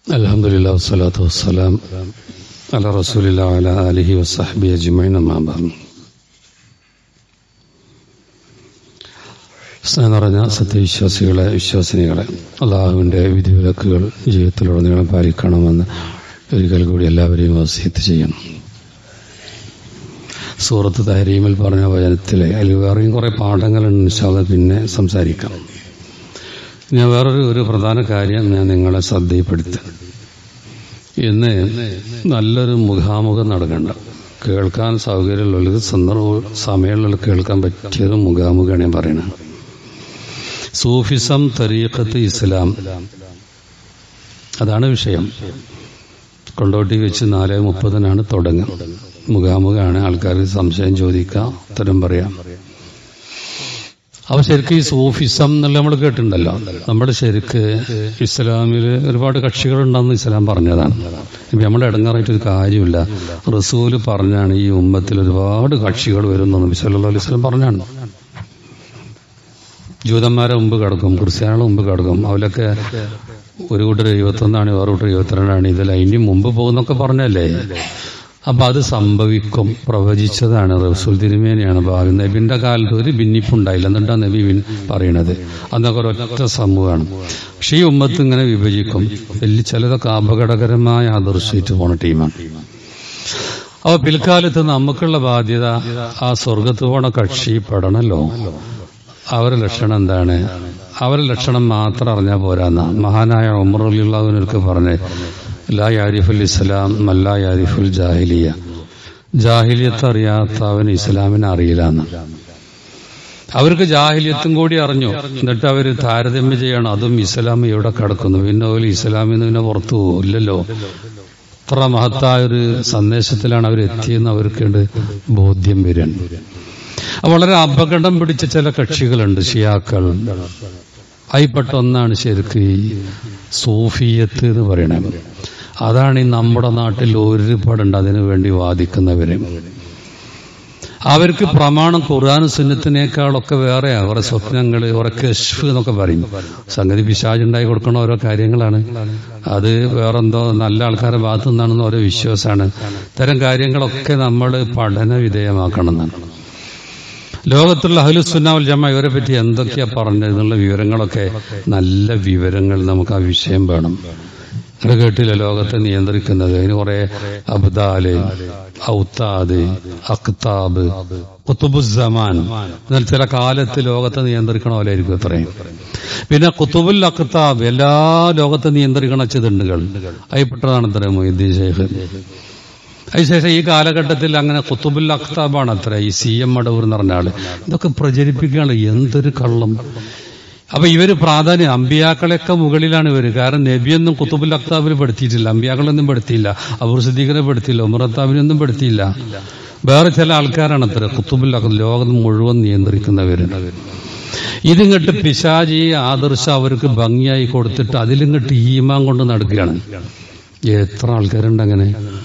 الحمد لله والصلاة والسلام على رسول الله وعلى آله وصحبه أجمعين أما بعد സ്നേഹം നിറഞ്ഞ സത്യവിശ്വാസികളെ വിശ്വാസിനികളെ അള്ളാഹുവിൻ്റെ വിധിവിലക്കുകൾ ജീവിതത്തിലുടനീളം പാലിക്കണമെന്ന് ഒരിക്കൽ കൂടി എല്ലാവരെയും വസീത്ത് ചെയ്യണം സൂറത്ത് തഹരീമിൽ പറഞ്ഞ വചനത്തിലെ അതിൽ വേറെയും കുറേ പാഠങ്ങളുണ്ട് ഇൻഷാല്ല പിന്നെ സംസാരിക്കാം ഞാൻ വേറൊരു ഒരു പ്രധാന കാര്യം ഞാൻ നിങ്ങളെ ശ്രദ്ധയിൽപ്പെടുത്തുക ഇന്ന് നല്ലൊരു മുഖാമുഖം നടക്കണ്ട കേൾക്കാൻ സൗകര്യമുള്ളത് സന്ദർഭ സമയമുള്ള കേൾക്കാൻ പറ്റിയൊരു മുഖാമുഖമാണ് ഞാൻ പറയുന്നത് സൂഫിസം തരീഖത്ത് ഇസ്ലാം അതാണ് വിഷയം കൊണ്ടോട്ടി വെച്ച് നാല് മുപ്പതിനാണ് തുടങ്ങുക മുഖാമുഖമാണ് ആൾക്കാർക്ക് സംശയം ചോദിക്കാം ഉത്തരം പറയാം അപ്പൊ ശരിക്കും ഈ സൂഫിസം എന്നുള്ള നമ്മൾ കേട്ടിട്ടുണ്ടല്ലോ നമ്മുടെ ശരിക്ക് ഇസ്ലാമിൽ ഒരുപാട് കക്ഷികളുണ്ടെന്ന് ഇസ്ലാം പറഞ്ഞതാണ് ഇപ്പം നമ്മുടെ ഇടങ്ങാറായിട്ട് ഒരു കാര്യമില്ല റസൂല് പറഞ്ഞാണ് ഈ ഉമ്മത്തിൽ ഒരുപാട് കക്ഷികൾ വരുന്നു നബി സല്ലല്ലാഹു അലൈഹി വസല്ലം പറഞ്ഞാണ് ജൂതന്മാരെ മുമ്പ് കിടക്കും ക്രിസ്ത്യാനികളെ മുമ്പ് കിടക്കും അവരൊക്കെ ഒരു കൂട്ടർ എഴുപത്തൊന്നാണ് വേറെ കൂട്ടർ എഴുപത്തിരണ്ടാണ് ഇതിൽ അതിന് മുമ്പ് പോകുന്നൊക്കെ പറഞ്ഞല്ലേ അപ്പൊ അത് സംഭവിക്കും പ്രവചിച്ചതാണ് റസൂൽ തിരുമേനിയാണ് ഭാവി നബിന്റെ കാലത്ത് ഒരു ഭിന്നിപ്പുണ്ടായില്ല എന്നിട്ടാ നബി വിൻ പറയണത് അന്നൊക്കെ ഒരൊറ്റ സമൂഹമാണ് പക്ഷേ ഈ ഉമ്മത്ത് ഇങ്ങനെ വിഭജിക്കും വലിയ ചിലതൊക്കെ അപകടകരമായ ആദർശിച്ച് പോണ ടീമാണ് അപ്പൊ പിൽക്കാലത്ത് നമുക്കുള്ള ബാധ്യത ആ സ്വർഗത്ത് പോണ കക്ഷി പെടണല്ലോ അവരുടെ ലക്ഷണം എന്താണ് അവരുടെ ലക്ഷണം മാത്രം അറിഞ്ഞാൽ പോരാന്ന മഹാനായ ഉമർ അലിള്ളാഹുനൊക്കെ പറഞ്ഞ് ലാ യാരിഫുൽ ഇസ്ലാം മല്ലാ യാരിഫുൽ ജാഹിലിയ ജാഹിലിയത്ത് അറിയാത്തവൻ ഇസ്ലാമിനെ അറിയില്ല എന്ന് അവർക്ക് ജാഹിലിയത്തും കൂടി അറിഞ്ഞു എന്നിട്ട് അവർ താരതമ്യം ചെയ്യണം അതും ഇസ്ലാം എവിടെ കിടക്കുന്നു പിന്നെ ഒരു ഇസ്ലാമിൽ നിന്ന് പിന്നെ പുറത്തു പോകും ഇല്ലല്ലോ അത്ര മഹത്തായ ഒരു സന്ദേശത്തിലാണ് അവർ എത്തിയെന്ന് അവർക്കുണ്ട് ബോധ്യം വരാൻ വളരെ അപകടം പിടിച്ച ചില കക്ഷികളുണ്ട് ഷിയാക്കൾ അതിൽപ്പെട്ട ഒന്നാണ് ശരിക്ക് ഈ സൂഫിയത്ത് എന്ന് പറയണത് അതാണ് ഈ നമ്മുടെ നാട്ടിൽ ഒരുപാടുണ്ട് അതിനു വേണ്ടി വാദിക്കുന്നവര് അവർക്ക് പ്രമാണം ഖുർആാനും സുന്നത്തിനേക്കാളൊക്കെ വേറെ അവരുടെ സ്വപ്നങ്ങൾ അവരുടെ കശ്ഫ് എന്നൊക്കെ പറയും സംഗതി പിശാജുണ്ടായി കൊടുക്കണ ഓരോ കാര്യങ്ങളാണ് അത് വേറെന്തോ നല്ല ആൾക്കാരുടെ ഭാഗത്തു നിന്നാണെന്ന് ഓരോ വിശ്വാസമാണ് ഇത്തരം കാര്യങ്ങളൊക്കെ നമ്മൾ പഠന വിധേയമാക്കണം എന്നാണ് ലോകത്തുള്ള അഹ്ലുസുന്നാവൽ ജമ ഇവരെ പറ്റി എന്തൊക്കെയാ പറഞ്ഞതെന്നുള്ള വിവരങ്ങളൊക്കെ നല്ല വിവരങ്ങൾ നമുക്ക് ആ വിഷയം വേണം അത് കേട്ടില്ല ലോകത്തെ നിയന്ത്രിക്കുന്നത് അതിന് കുറെ അബ്ദാല് ഔത്താദ് അക്താബ് കുത്തുബുസമാൻ എന്നാൽ ചില കാലത്ത് ലോകത്തെ നിയന്ത്രിക്കണ പോലെ ആയിരിക്കും അത്രയും പിന്നെ കുത്തുബുൽ അക്താബ് എല്ലാ ലോകത്തെ നിയന്ത്രിക്കണ ചിതണ്ടുകൾ അതിൽപ്പെട്ടതാണ് അത്രയും മൊയ്തീൻ ശേഖർ അതിനുശേഷം ഈ കാലഘട്ടത്തിൽ അങ്ങനെ കുത്തുബുൽ അഖ്താബാണ് അത്ര ഈ സി എം മടവൂർ എന്ന് പറഞ്ഞ ആള് ഇതൊക്കെ പ്രചരിപ്പിക്കുകയാണ് എന്തൊരു കള്ളം അപ്പൊ ഇവര് പ്രാധാന്യം അമ്പിയാക്കളെയൊക്കെ മുകളിലാണ് ഇവര് കാരണം നബിയൊന്നും കുത്തുബുൽ അഖ്താബിൽ പെടുത്തിയിട്ടില്ല അമ്പിയാക്കളൊന്നും പെടുത്തിയില്ല അബൂർ സിദ്ദീഖിനെ പെടുത്തിയില്ല ഉമർ അത്താബിനൊന്നും പെടുത്തിയില്ല വേറെ ചില ആൾക്കാരാണ് അത്ര കുത്തുബുൽ അഖ് ലോകം മുഴുവൻ നിയന്ത്രിക്കുന്നവര് ഇതിങ്ങട്ട് പിശാജി ആദർശം അവർക്ക് ഭംഗിയായി കൊടുത്തിട്ട് അതിലിങ്ങട്ട് ഈമാൻ കൊണ്ട് നടക്കുകയാണ് എത്ര ആൾക്കാരുണ്ട് അങ്ങനെ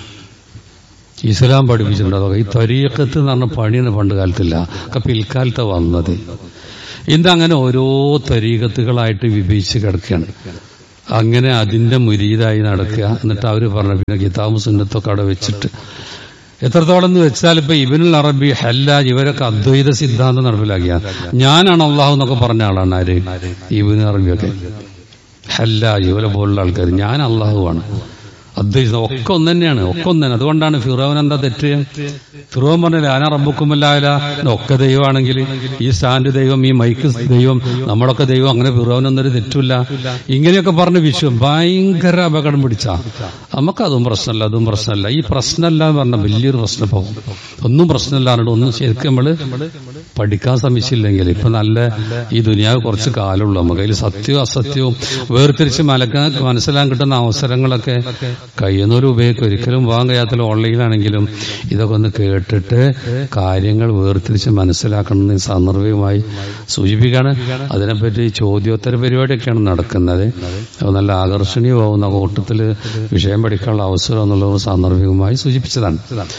ഇസ്ലാം പഠിപ്പിച്ചിട്ടുണ്ട് അതൊക്കെ ഈ തരീക്കത്ത് എന്ന് പറഞ്ഞ പണിയാണ് പണ്ട് കാലത്തില്ല ഒക്കെ പിൽക്കാലത്ത് വന്നത് ഇന്നങ്ങനെ ഓരോ തരീകത്തുകളായിട്ട് വിഭജിച്ച് കിടക്കുകയാണ് അങ്ങനെ അതിന്റെ മുരീതായി നടക്കുക എന്നിട്ട് അവർ പറഞ്ഞ പിന്നെ കിതാബ് സുന്നത്തൊക്കെ അവിടെ വെച്ചിട്ട് എത്രത്തോളം എന്ന് വെച്ചാൽ ഇപ്പൊ ഇബിനുൽ അറബി ഹല്ലാജ് ഇവരൊക്കെ അദ്വൈത സിദ്ധാന്തം നടപ്പിലാക്കിയ ഞാനാണ് അള്ളാഹു എന്നൊക്കെ പറഞ്ഞ ആളാണ് ആര് ഇബിൻ അറബിയൊക്കെ ഹല്ലാജ് ഇവരെ പോലുള്ള ആൾക്കാർ ഞാൻ അള്ളാഹുവാണ് അദ്വൈതം ഒക്കെ ഒന്ന് തന്നെയാണ് ഒക്കെ ഒന്ന് തന്നെ അതുകൊണ്ടാണ് ഫിറോവൻ എന്താ തെറ്റ് ഫിറോവൻ പറഞ്ഞില്ല ആന റബ്ബുക്കുമല്ലായ ഒക്കെ ദൈവമാണെങ്കിൽ ഈ സ്റ്റാൻഡ് ദൈവം ഈ മൈക്ക് ദൈവം നമ്മളൊക്കെ ദൈവം അങ്ങനെ ഫിറോവനൊന്നൊരു തെറ്റില്ല ഇങ്ങനെയൊക്കെ പറഞ്ഞ വിശ്വം ഭയങ്കര അപകടം പിടിച്ച നമുക്ക് അതും പ്രശ്നമല്ല അതും പ്രശ്നമല്ല ഈ പ്രശ്നമല്ല എന്ന് പറഞ്ഞ വലിയൊരു പ്രശ്നം പോകും ഒന്നും പ്രശ്നമില്ലാണ്ട് ഒന്നും ശരിക്കും നമ്മള് പഠിക്കാൻ ശ്രമിച്ചില്ലെങ്കിൽ ഇപ്പൊ നല്ല ഈ ദുനിയാവ് കുറച്ച് കാലമുള്ളൂ നമുക്ക് അതിൽ സത്യവും അസത്യവും വേർതിരിച്ച് മലക്കാൻ മനസ്സിലാൻ കിട്ടുന്ന അവസരങ്ങളൊക്കെ കഴിയുന്നവരും ഉപയോഗിക്കും ഒരിക്കലും പോകാൻ കഴിയാത്ത ഓൺലൈനാണെങ്കിലും ഇതൊക്കെ ഒന്ന് കേട്ടിട്ട് കാര്യങ്ങൾ വേർതിരിച്ച് മനസ്സിലാക്കണമെന്ന് സാന്ദർഭികമായി സൂചിപ്പിക്കുകയാണ് അതിനെപ്പറ്റി ചോദ്യോത്തര പരിപാടിയൊക്കെയാണ് നടക്കുന്നത് അത് നല്ല ആകർഷണീയമാവുന്ന കൂട്ടത്തിൽ വിഷയം പഠിക്കാനുള്ള അവസരം എന്നുള്ളത് സാന്ദർഭികമായി സൂചിപ്പിച്ചതാണ്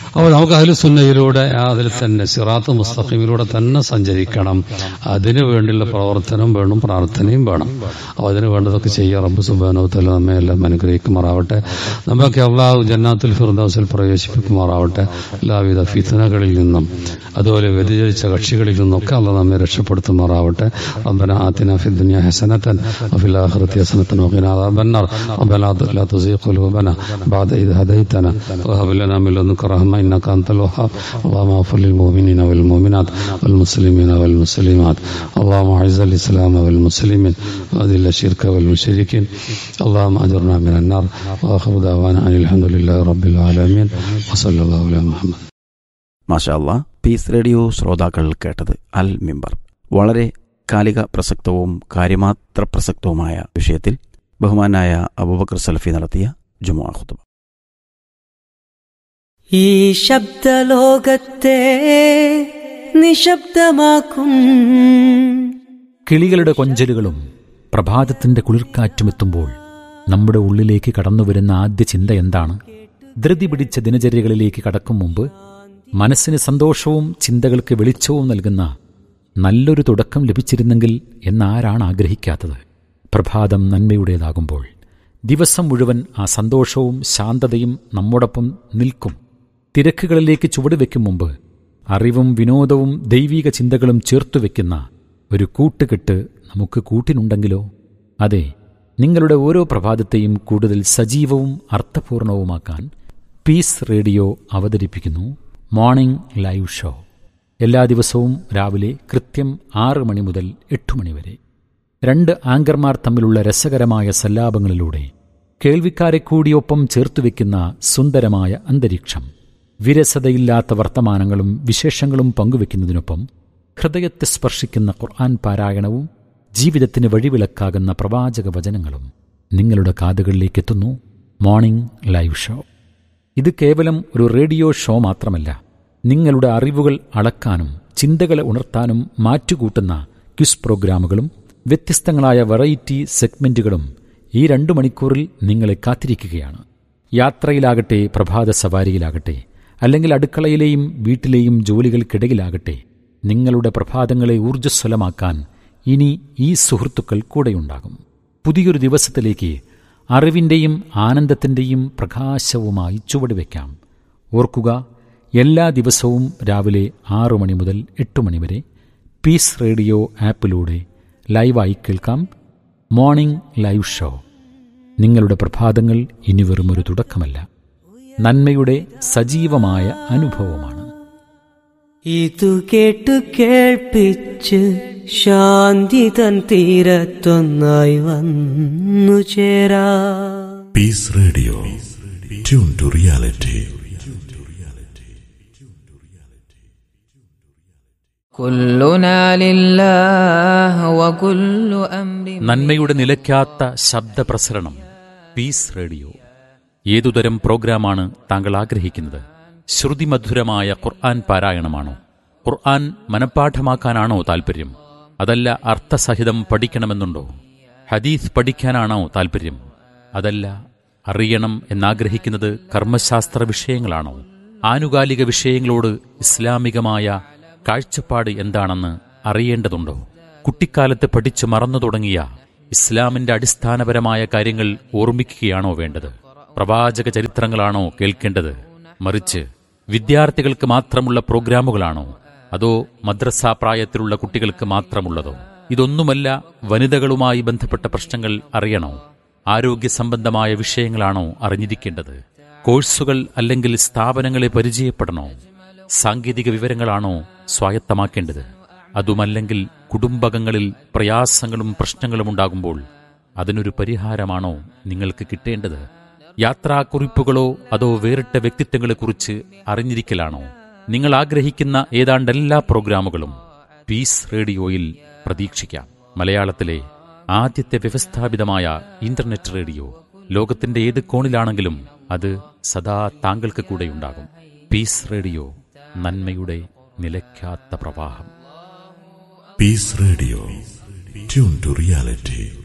അപ്പോൾ നമുക്ക് അതിൽ സുന്നയിലൂടെ അതിൽ തന്നെ സിറാത്ത് മുസ്തഖീമിലൂടെ തന്നെ സഞ്ചരിക്കണം അതിനു വേണ്ടിയുള്ള പ്രവർത്തനം വേണം പ്രാർത്ഥനയും വേണം അപ്പോൾ അതിന് വേണ്ടതൊക്കെ ചെയ്യാം റബ്ബ് സുബാനോത്തല നമ്മെ എല്ലാം അനുഗ്രഹിക്കുമാറാവട്ടെ നമുക്ക് അള്ളാഹു ജന്നാത്തുൽ ഫിർദൗസിൽ പ്രവേശിപ്പിക്കുമാറാവട്ടെ എല്ലാവിധ ഫിത്തനകളിൽ നിന്നും അതുപോലെ വ്യതിചലിച്ച കക്ഷികളിൽ നിന്നൊക്കെ അള്ളാഹ് നമ്മെ രക്ഷപ്പെടുത്തുമാറാവട്ടെ ربنا آتنا في الدنيا حسنة وفي الآخرة حسنة وقنا عذاب النار ربنا لا تزغ قلوبنا بعد إذ هديتنا وهب لنا من لدنك رحمة إنك أنت الوهاب اللهم اغفر للمؤمنين والمؤمنات والمسلمين والمسلمات اللهم أعز الإسلام والمسلمين وأذل الشرك والمشركين اللهم أجرنا من النار وآخر دعوانا أن الحمد لله رب العالمين وصلى الله على محمد മാഷാ അല്ലാ പീസ് റേഡിയോ ശ്രോതാക്കൾ കേട്ടത് അൽ മിമ്പർ വളരെ കാലിക പ്രസക്തവും കാര്യമാത്ര പ്രസക്തവുമായ വിഷയത്തിൽ ബഹുമാനായ അബൂബക്കർ സലഫി നടത്തിയ ജുമുഅ ഖുത്ബ ഈ ശബ്ദലോകത്തെ നിശബ്ദമാക്കും കിളികളുടെ കൊഞ്ചലുകളും പ്രഭാതത്തിന്റെ കുളിർക്കാറ്റുമെത്തുമ്പോൾ നമ്മുടെ ഉള്ളിലേക്ക് കടന്നുവരുന്ന ആദ്യ ചിന്ത എന്താണ് ധൃതി പിടിച്ച ദിനചര്യകളിലേക്ക് കടക്കും മുമ്പ് മനസ്സിന് സന്തോഷവും ചിന്തകൾക്ക് വെളിച്ചവും നൽകുന്ന നല്ലൊരു തുടക്കം ലഭിച്ചിരുന്നെങ്കിൽ എന്നാരാണ് ആഗ്രഹിക്കാത്തത് പ്രഭാതം നന്മയുടേതാകുമ്പോൾ ദിവസം മുഴുവൻ ആ സന്തോഷവും ശാന്തതയും നമ്മോടൊപ്പം നിൽക്കും തിരക്കുകളിലേക്ക് ചുവടുവെക്കും മുമ്പ് അറിവും വിനോദവും ദൈവീക ചിന്തകളും ചേർത്തുവെക്കുന്ന ഒരു കൂട്ടുകെട്ട് നമുക്ക് കൂട്ടിനുണ്ടെങ്കിലോ അതെ നിങ്ങളുടെ ഓരോ പ്രഭാതത്തെയും കൂടുതൽ സജീവവും അർത്ഥപൂർണവുമാക്കാൻ പീസ് റേഡിയോ അവതരിപ്പിക്കുന്നു മോർണിംഗ് ലൈവ് ഷോ എല്ലാ ദിവസവും രാവിലെ കൃത്യം ആറ് മണി മുതൽ എട്ട് മണി വരെ രണ്ട് ആങ്കർമാർ തമ്മിലുള്ള രസകരമായ സല്ലാപങ്ങളിലൂടെ കേൾവിക്കാരെ കൂടിയൊപ്പം ചേർത്തുവെക്കുന്ന സുന്ദരമായ അന്തരീക്ഷം വിരസതയില്ലാത്ത വർത്തമാനങ്ങളും വിശേഷങ്ങളും പങ്കുവെക്കുന്നതിനൊപ്പം ഹൃദയത്തെ സ്പർശിക്കുന്ന ഖുർആൻ പാരായണവും ജീവിതത്തിന് വഴിവിളക്കാകുന്ന പ്രവാചക വചനങ്ങളും നിങ്ങളുടെ കാതുകളിലേക്ക് എത്തുന്നു മോർണിംഗ് ലൈവ് ഷോ ഇത് കേവലം ഒരു റേഡിയോ ഷോ മാത്രമല്ല നിങ്ങളുടെ അറിവുകൾ അളക്കാനും ചിന്തകളെ ഉണർത്താനും മാറ്റുകൂട്ടുന്ന ക്വിസ് പ്രോഗ്രാമുകളും വ്യത്യസ്തങ്ങളായ വെറൈറ്റി സെഗ്മെന്റുകളും ഈ രണ്ടു മണിക്കൂറിൽ നിങ്ങളെ കാത്തിരിക്കുകയാണ് യാത്രയിലാകട്ടെ പ്രഭാത സവാരിയിലാകട്ടെ അല്ലെങ്കിൽ അടുക്കളയിലെയും വീട്ടിലെയും ജോലികൾക്കിടയിലാകട്ടെ നിങ്ങളുടെ പ്രഭാതങ്ങളെ ഊർജ്ജസ്വലമാക്കാൻ ഇനി ഈ സുഹൃത്തുക്കൾ കൂടെയുണ്ടാകും പുതിയൊരു ദിവസത്തിലേക്ക് അറിവിൻ്റെയും ആനന്ദത്തിൻ്റെയും പ്രകാശവുമായി ചുവടുവെക്കാം ഓർക്കുക എല്ലാ ദിവസവും രാവിലെ ആറു മണി മുതൽ എട്ട് മണി വരെ പീസ് റേഡിയോ ആപ്പിലൂടെ ലൈവായി കേൾക്കാം മോർണിംഗ് ലൈവ് ഷോ നിങ്ങളുടെ പ്രഭാതങ്ങൾ ഇനി വെറുമൊരു തുടക്കമല്ല നന്മയുടെ സജീവമായ അനുഭവമാണ് ഇതു കേട്ടു കേൾപ്പിച്ച് ശാന്തി തൻ തീരത്തൊന്നായി വന്നു ചേരാ Peace Radio. Tune to reality. كلنا لله وكل أمر നന്മയുടെ നിലയ്ക്കാത്ത ശബ്ദപ്രസരണം പീസ് റേഡിയോ ഏതുതരം പ്രോഗ്രാമാണ് താങ്കൾ ആഗ്രഹിക്കുന്നത് ശ്രുതിമധുരമായ ഖുർആൻ പാരായണമാണോ ഖുർആൻ മനഃപ്പാഠമാക്കാനാണോ താൽപ്പര്യം അതല്ല അർത്ഥസഹിതം പഠിക്കണമെന്നുണ്ടോ ഹദീസ് പഠിക്കാനാണോ താൽപ്പര്യം അതല്ല അറിയണം എന്നാഗ്രഹിക്കുന്നത് കർമ്മശാസ്ത്ര വിഷയങ്ങളാണോ ആനുകാലിക വിഷയങ്ങളോട് ഇസ്ലാമികമായ കാഴ്ചപ്പാട് എന്താണെന്ന് അറിയേണ്ടതുണ്ടോ കുട്ടിക്കാലത്ത് പഠിച്ചു മറന്നു തുടങ്ങിയ ഇസ്ലാമിന്റെ അടിസ്ഥാനപരമായ കാര്യങ്ങൾ ഓർമ്മിക്കുകയാണോ വേണ്ടത് പ്രവാചക ചരിത്രങ്ങളാണോ കേൾക്കേണ്ടത് മറിച്ച് വിദ്യാർത്ഥികൾക്ക് മാത്രമുള്ള പ്രോഗ്രാമുകളാണോ അതോ മദ്രസ പ്രായത്തിലുള്ള കുട്ടികൾക്ക് മാത്രമുള്ളതോ ഇതൊന്നുമല്ല വനിതകളുമായി ബന്ധപ്പെട്ട പ്രശ്നങ്ങൾ അറിയണോ ആരോഗ്യ സംബന്ധമായ വിഷയങ്ങളാണോ അറിഞ്ഞിരിക്കേണ്ടത് കോഴ്സുകൾ അല്ലെങ്കിൽ സ്ഥാപനങ്ങളെ പരിചയപ്പെടണോ സാങ്കേതിക വിവരങ്ങളാണോ സ്വായത്തമാക്കേണ്ടത് അതുമല്ലെങ്കിൽ കുടുംബകങ്ങളിൽ പ്രയാസങ്ങളും പ്രശ്നങ്ങളും ഉണ്ടാകുമ്പോൾ അതിനൊരു പരിഹാരമാണോ നിങ്ങൾക്ക് കിട്ടേണ്ടത് യാത്രാക്കുറിപ്പുകളോ അതോ വേറിട്ട വ്യക്തിത്വങ്ങളെക്കുറിച്ച് അറിഞ്ഞിരിക്കലാണോ നിങ്ങൾ ആഗ്രഹിക്കുന്ന ഏതാണ്ട് എല്ലാ പ്രോഗ്രാമുകളും പീസ് റേഡിയോയിൽ പ്രതീക്ഷിക്കാം മലയാളത്തിലെ ആദ്യത്തെ വ്യവസ്ഥാപിതമായ ഇന്റർനെറ്റ് റേഡിയോ ലോകത്തിന്റെ ഏത് കോണിലാണെങ്കിലും അത് സദാ താങ്കൾക്ക് കൂടെയുണ്ടാകും പീസ് റേഡിയോ നന്മയുടെ നിലയ്ക്കാത്ത പ്രവാഹം Peace Radio. Tune to reality.